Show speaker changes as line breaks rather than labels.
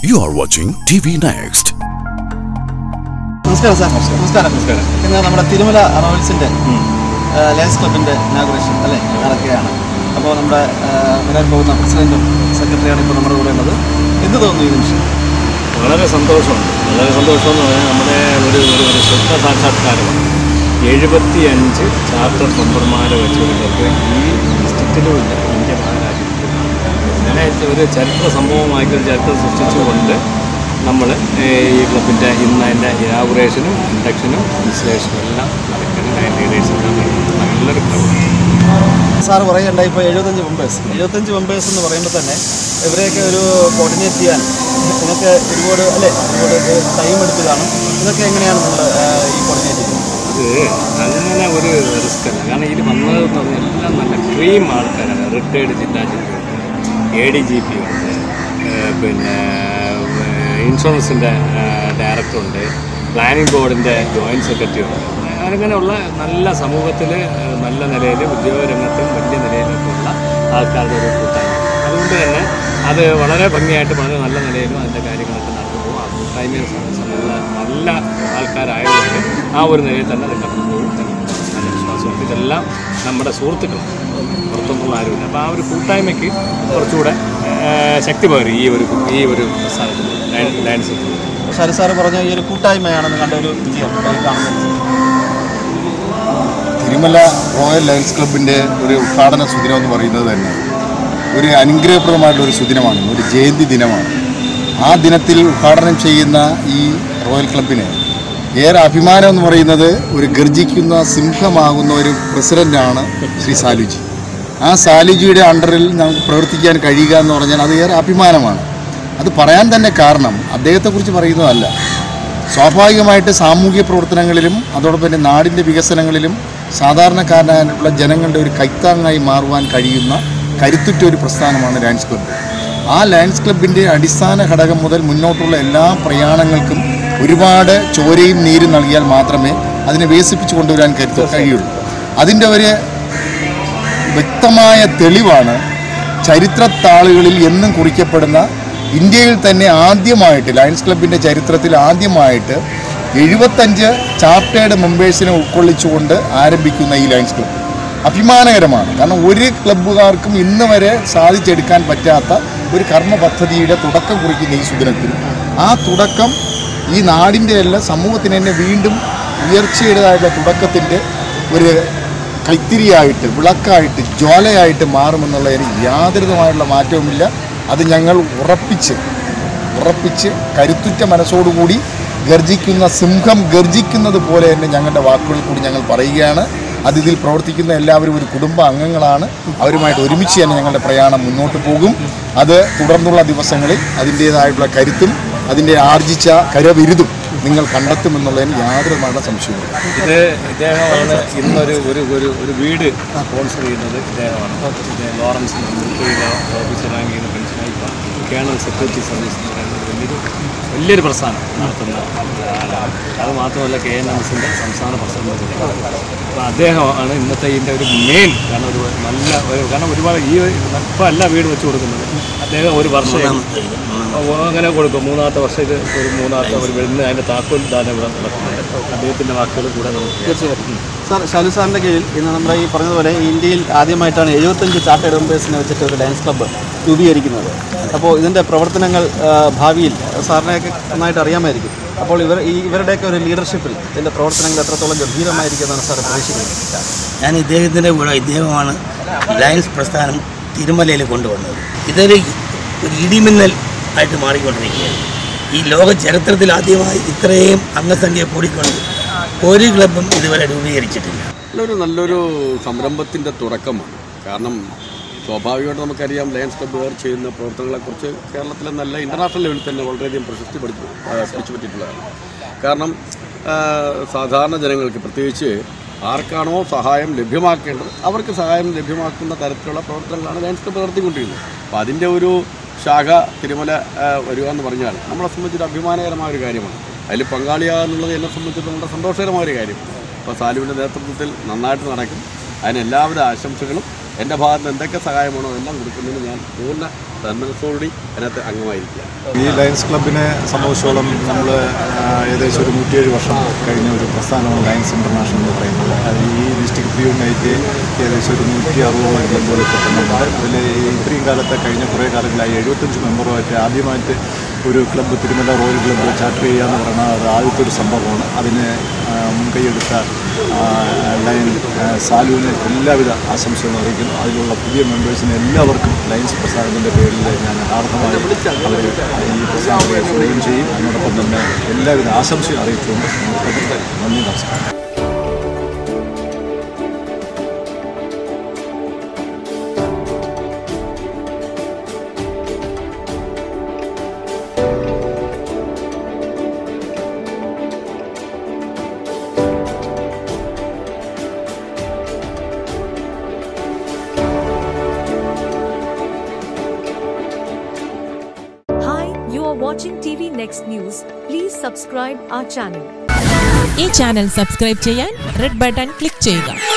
You are watching TV Next.
നമസ്കാരം sir നമസ്കാരം
നമസ്കാരം.
ഇന്ന് നമ്മുടെ തിരുമല റോയൽസിന്റെ ലയൻസ് ക്ലബിന്റെ ഇനാഗുറേഷൻ അല്ലേ നടക്കുകയാണ് അപ്പോൾ നമ്മുടെ ആ, വരാൻ പോകുന്ന പ്രസിഡന്റും സെക്രട്ടറിയാണ് ഇപ്പോൾ നമ്മുടെ കൂടെ ഉള്ളത് എന്ത് തോന്നുന്നു ഈ നിമിഷം
വളരെ സന്തോഷമുണ്ട് വളരെ സന്തോഷം എന്ന് പറഞ്ഞാൽ നമ്മുടെ ഒരു ഒരു ഒരു സ്വപ്ന സാക്ഷാത്കാരമാണ് എഴുപത്തി അഞ്ച് ചാർട്ടർ മെമ്പർമാരെ വെച്ചുകൊണ്ടൊക്കെ ഈ ഡിസ്ട്രിക്റ്റിലും ഇല്ല ഇന്ത്യ മഹാരാജ്യത്തിലും അങ്ങനെ ഒരു ചരിത്ര സംഭവമായിട്ട് ഒരു ചരിത്രം സൃഷ്ടിച്ചുകൊണ്ട് നമ്മൾ ഈ ക്ലബിൻ്റെ ഇന്ന് അതിൻ്റെ ഇനാഗുറേഷനും ഇൻഡക്ഷനും ഇൻസ്റ്റലേഷനും എല്ലാം നടക്കുന്ന ലീഡേഴ്സ് നല്ലൊരു ക്ലബ്
സാർ പറയുന്നുണ്ട് ഇപ്പോൾ എഴുപത്തഞ്ച് മെമ്പേഴ്സ് എഴുപത്തഞ്ച് മെമ്പേഴ്സ് എന്ന് പറയുമ്പോൾ തന്നെ ഇവരെയൊക്കെ ഒരു കോർഡിനേറ്റ് ചെയ്യാൻ നിങ്ങൾക്ക് ഒരുപാട് അല്ലേ ഒരുപാട് ടൈം എടുത്ത് കാണും ഇതൊക്കെ എങ്ങനെയാണ് നമ്മൾ ഈ കോർഡിനേറ്റ് ചെയ്യുന്നത്
അത് അങ്ങനെ ഒരു റിസ്ക് അല്ല കാരണം ഇതിൽ വന്നതെന്ന് പറഞ്ഞാൽ എല്ലാം നല്ല ക്രീം ആൾക്കാരാണ് റിട്ടയർഡ് ജില്ലാ judge A D G P ഉണ്ട് ഏഹ് പിന്നെ ഇൻഷുറൻസിൻ്റെ ഡയറക്ടറുണ്ട് പ്ലാനിംഗ് ബോർഡിൻ്റെ ജോയിൻറ്റ് സെക്രട്ടറി ഉണ്ട് അങ്ങനെയുള്ള നല്ല സമൂഹത്തിൽ നല്ല നിലയിൽ ഉദ്യോഗരംഗത്തും വലിയ നിലയിലൊക്കെ ഉള്ള ആൾക്കാരുടെ ഒരു കൂട്ടായ്മ അതുകൊണ്ട് തന്നെ അത് വളരെ ഭംഗിയായിട്ട് വളരെ നല്ല നിലയിലും അതിൻ്റെ കാര്യങ്ങളൊക്കെ നടന്നു പോകും ആ കൂട്ടായ്മയെ സംബന്ധിച്ച് നല്ല ആൾക്കാരായതുകൊണ്ട് ആ ഒരു നിലയിൽ തന്നെ അത് കടന്നു പോകും എന്ന് നല്ല വിശ്വാസമുണ്ട് ഇതെല്ലാം നമ്മുടെ സുഹൃത്തുക്കളാണ് പുറത്തൊന്നുള്ള ആരുമില്ല അപ്പോൾ ആ ഒരു കൂട്ടായ്മയ്ക്ക് കുറച്ചുകൂടെ ഏഹ്, ശക്തി പകരും ഈ ഒരു ഈ ഒരു സ്ഥലത്ത് ഡാൻസ്
ഷാരി സാറ് പറഞ്ഞ ഈ ഒരു കൂട്ടായ്മയാണെന്ന് കണ്ട ഒരു വിജയം ഈ കാണുന്നത്
തിരുമല റോയൽ ലയൺസ് ക്ലബിൻ്റെ ഒരു ഉദ്ഘാടന സുദിനം എന്ന് പറയുന്നത് തന്നെ ഒരു അനുഗ്രഹപ്രദമായിട്ടുള്ള ഒരു സുദിനമാണ് ഒരു ജയന്തി ദിനമാണ് ആ ദിനത്തിൽ ഉദ്ഘാടനം ചെയ്യുന്ന ഈ റോയൽ ക്ലബിന് ഏറെ അഭിമാനം എന്ന് പറയുന്നത് ഒരു ഗർജിക്കുന്ന സിംഹമാകുന്ന ഒരു പ്രസിഡൻ്റാണ് ശ്രീ സാലുജി ആ സാലുജിയുടെ അണ്ടറിൽ നമുക്ക് പ്രവർത്തിക്കാൻ കഴിയുക എന്ന് പറഞ്ഞാൽ അത് ഏറെ അഭിമാനമാണ് അത് പറയാൻ തന്നെ കാരണം അദ്ദേഹത്തെക്കുറിച്ച് പറയുന്നതല്ല സ്വാഭാവികമായിട്ട് സാമൂഹിക പ്രവർത്തനങ്ങളിലും അതോടൊപ്പം തന്നെ നാടിൻ്റെ വികസനങ്ങളിലും സാധാരണക്കാരനായിട്ടുള്ള ജനങ്ങളുടെ ഒരു കൈത്താങ്ങായി മാറുവാൻ കഴിയുന്ന കരുത്തുറ്റ ഒരു പ്രസ്ഥാനമാണ് ലയൺസ് ക്ലബ്ബ് ആ ലയൺസ് ക്ലബിൻ്റെ അടിസ്ഥാന ഘടകം മുതൽ മുന്നോട്ടുള്ള എല്ലാ പ്രയാണങ്ങൾക്കും ഒരുപാട് ചോരയും നീരും നൽകിയാൽ മാത്രമേ അതിനെ വികസിപ്പിച്ചു കൊണ്ടുവരാൻ കരുത്ത് കഴിയുള്ളൂ അതിൻ്റെ ഒരു വ്യക്തമായ തെളിവാണ് ചരിത്രത്താളുകളിൽ എന്നും കുറിക്കപ്പെടുന്ന ഇന്ത്യയിൽ തന്നെ ആദ്യമായിട്ട് ലയൺസ് ക്ലബിൻ്റെ ചരിത്രത്തിൽ ആദ്യമായിട്ട് എഴുപത്തഞ്ച് ചാർട്ടേഡ് മെമ്പേഴ്സിനെ ഉൾക്കൊള്ളിച്ചുകൊണ്ട് ആരംഭിക്കുന്ന ഈ ലയൺസ് ക്ലബ്ബ് അഭിമാനകരമാണ് കാരണം ഒരു ക്ലബ്ബുകാർക്കും ഇന്ന് വരെ സാധിച്ചെടുക്കാൻ പറ്റാത്ത ഒരു കർമ്മ പദ്ധതിയുടെ തുടക്കം കുറിക്കുന്ന ഈ സുദിനത്തിൽ ആ തുടക്കം ഈ നാടിൻ്റെ അല്ല സമൂഹത്തിന് തന്നെ വീണ്ടും ഉയർച്ചയുടേതായിട്ടുള്ള തുടക്കത്തിൻ്റെ ഒരു കൈത്തിരിയായിട്ട് വിളക്കായിട്ട് ജ്വാലയായിട്ട് മാറുമെന്നുള്ളതിന് യാതൊരുവിധമായുള്ള മാറ്റവുമില്ല അത് ഞങ്ങൾ ഉറപ്പിച്ച് ഉറപ്പിച്ച് കരുത്തുറ്റ മനസ്സോടുകൂടി ഗർജിക്കുന്ന സിംഹം ഗർജിക്കുന്നത് പോലെ തന്നെ ഞങ്ങളുടെ വാക്കുകൾ കൂടി ഞങ്ങൾ പറയുകയാണ് അത് ഇതിൽ പ്രവർത്തിക്കുന്ന എല്ലാവരും ഒരു കുടുംബ അംഗങ്ങളാണ് അവരുമായിട്ട് ഒരുമിച്ച് തന്നെ ഞങ്ങളുടെ പ്രയാണം മുന്നോട്ട് പോകും അത് തുടർന്നുള്ള ദിവസങ്ങളിൽ അതിൻ്റേതായിട്ടുള്ള കരുത്തും അതിൻ്റെ ആർജിച്ച കരവിരുതും നിങ്ങൾ കണ്ടെത്തുമെന്നുള്ളതിന് യാതൊരുമായുള്ള സംശയവുമില്ല
ഇത് ഇദ്ദേഹമാണ് ഇന്നൊരു ഒരു ഒരു ഒരു വീട് സ്പോൺസർ ചെയ്യുന്നത് ഇദ്ദേഹമാണ് ഇദ്ദേഹം ലോറൻസ് മിലിറ്ററിയിലെ ഓഫീസറായി ചെയ്യുന്ന പെൻഷനായി ഇപ്പോൾ കേണൽ സെക്യൂരിറ്റി സർവീസ് എന്ന് പറയുന്ന ഒരു വലിയൊരു വലിയൊരു പ്രസ്ഥാനം നടത്തുന്ന ആളാണ് അത് മാത്രമല്ല കെ എൻ എം എസിൻ്റെ സംസ്ഥാന പ്രസിഡന്റ് കൂടിയാണ്. അപ്പോൾ അദ്ദേഹമാണ് ഇന്നത്തെ ഇതിൻ്റെ ഒരു മെയിൻ കാരണം ഒരു നല്ല ഒരു കാരണം ഒരുപാട് ഈ ഇപ്പോൾ അല്ല വീട് വെച്ച് കൊടുക്കുന്നത് അദ്ദേഹം ഒരു വർഷം ഓ, അങ്ങനെ കൊടുക്കും മൂന്നാമത്തെ വർഷം ഇത് ഒരു മൂന്നാമത്തെ ഒരു വരുന്ന അതിൻ്റെ താക്കോൽ ദാനം ഇവിടെ നടക്കുന്നുണ്ട് അദ്ദേഹത്തിൻ്റെ വാക്കുകൾ കൂടെ നമുക്ക്
തീർച്ചയായിട്ടും സാർ ഷാലു സാറിൻ്റെ കീഴിൽ ഇന്ന് നമ്മുടെ ഈ പറഞ്ഞതുപോലെ ഇന്ത്യയിൽ ആദ്യമായിട്ടാണ് എഴുപത്തഞ്ച് ചാർട്ടേഡ് മെമ്പേഴ്സിനെ വെച്ചിട്ട് ഒരു ഡാൻസ് ക്ലബ്ബ് രൂപീകരിക്കുന്നത് അപ്പോൾ ഇതിൻ്റെ പ്രവർത്തനങ്ങൾ ആ, ഭാവിയിൽ സാറിനെയൊക്കെ നന്നായിട്ട് അറിയാമായിരിക്കും അപ്പോൾ ഇവർ ഈ ഇവരുടെയൊക്കെ ഒരു ലീഡർഷിപ്പിൽ ഇതിൻ്റെ പ്രവർത്തനങ്ങൾ എത്രത്തോളം ഗംഭീരമായിരിക്കുമെന്നാണ് സാർ പ്രതീക്ഷിക്കുന്നത്
ഞാൻ ഇദ്ദേഹത്തിൻ്റെ കൂടെ ഇദ്ദേഹമാണ് ലയൻസ് പ്രസ്ഥാനം തിരുമലയിൽ കൊണ്ടുവന്നത് ഇതൊരു ഒരു ഇടിമിന്നൽ ആയിട്ട് മാറിക്കൊണ്ടിരിക്കുകയാണ് ഈ ലോക ചരിത്രത്തിൽ ആദ്യമായി ഇത്രയും അംഗസംഖ്യ കൂടിക്കൊണ്ട് ഒരു ക്ലബും ഇതുവരെ രൂപീകരിച്ചിട്ടില്ല
നല്ലൊരു നല്ലൊരു സംരംഭത്തിൻ്റെ തുടക്കമാണ് കാരണം സ്വാഭാവികമായിട്ട് നമുക്കറിയാം ലയൺസ് ക്ലബ്ബുകാർ ചെയ്യുന്ന പ്രവർത്തനങ്ങളെക്കുറിച്ച് കേരളത്തിലെ നല്ല ഇൻ്റർനാഷണൽ ലെവലിൽ തന്നെ വളരെയധികം പ്രശസ്തി പഠിച്ചു ആ, പിടിച്ചു പറ്റിയിട്ടുള്ളതാണ് കാരണം ആ, സാധാരണ ജനങ്ങൾക്ക് പ്രത്യേകിച്ച് ആർക്കാണോ സഹായം ലഭ്യമാക്കേണ്ടത് അവർക്ക് സഹായം ലഭ്യമാക്കുന്ന തരത്തിലുള്ള പ്രവർത്തനങ്ങളാണ് ലയൺസ് ക്ലബ്ബ് നടത്തിക്കൊണ്ടിരുന്നത് അപ്പോൾ അതിൻ്റെ ഒരു ശാഖ തിരുമല ആ, വരിക എന്ന് പറഞ്ഞാൽ നമ്മളെ സംബന്ധിച്ചൊരു അഭിമാനകരമായ ഒരു കാര്യമാണ് അതിൽ പങ്കാളിയാകുന്നുള്ളത് എന്നെ സംബന്ധിച്ച് വളരെ സന്തോഷകരമായ ഒരു കാര്യം അപ്പോൾ സാലുവിൻ്റെ നേതൃത്വത്തിൽ നന്നായിട്ട് നടക്കും അതിന് എല്ലാവിധ ആശംസകളും എൻ്റെ ഭാഗത്ത് നിന്ന് എന്തൊക്കെ സഹായമാണോ എല്ലാം കൊടുക്കുന്നതിന് ഞാൻ പൂർണ്ണ സന്മനസ്സോടുകൂടി അതിനകത്ത് അംഗമായിരിക്കുക
ഈ ലയൺസ് ക്ലബിനെ സംബന്ധിച്ചോളം നമ്മൾ ഏകദേശം ഒരു നൂറ്റിയേഴ് വർഷം കഴിഞ്ഞ ഒരു പ്രസ്ഥാനമാണ് ലയൺസ് ഇൻ്റർനാഷണൽ എന്ന് പറയുന്നത് അത് ഈ ഡിസ്ട്രിക്ട് പി യുണൈറ്റ് ഏകദേശം ഒരു നൂറ്റി അറുപതോളം ക്ലബ്ബുകൾ ഇപ്പോൾ തന്നെ ഉണ്ട് അതിൽ ഇത്രയും കാലത്തെ കഴിഞ്ഞ കുറേ കാലങ്ങളായി എഴുപത്തഞ്ച് മെമ്പറുമായിട്ട് ആദ്യമായിട്ട് ഒരു club Thirumala royal club charter ചെയ്യുക എന്ന് പറഞ്ഞാൽ അത് ആദ്യത്തെ ഒരു സംഭവമാണ് അതിന് ആ, മുൻകൈയെടുത്ത ആ, ലയൺ ആ, സാലുവിന് എല്ലാവിധ ആശംസകളും അറിയിക്കുന്നു അതിലുള്ള പുതിയ മെമ്പേഴ്സിന് എല്ലാവർക്കും ലയൺസ് പ്രസ്ഥാനത്തിൻ്റെ പേരിൽ ഞാൻ ഹാർദമായി അവർ ഈ പ്രസ്ഥാനത്തെ സ്വാഗതം ചെയ്യും അതിനോടൊപ്പം തന്നെ എല്ലാവിധ ആശംസയും അറിയിച്ചുകൊണ്ട് നിർത്തുന്നു. നന്ദി നമസ്കാരം
Hi, you are watching TV Next News. Please subscribe our channel.
ഈ ചാനൽ സബ്സ്ക്രൈബ് ചെയ്യാൻ റെഡ് ബട്ടൺ ക്ലിക്ക് ചെയ്യുക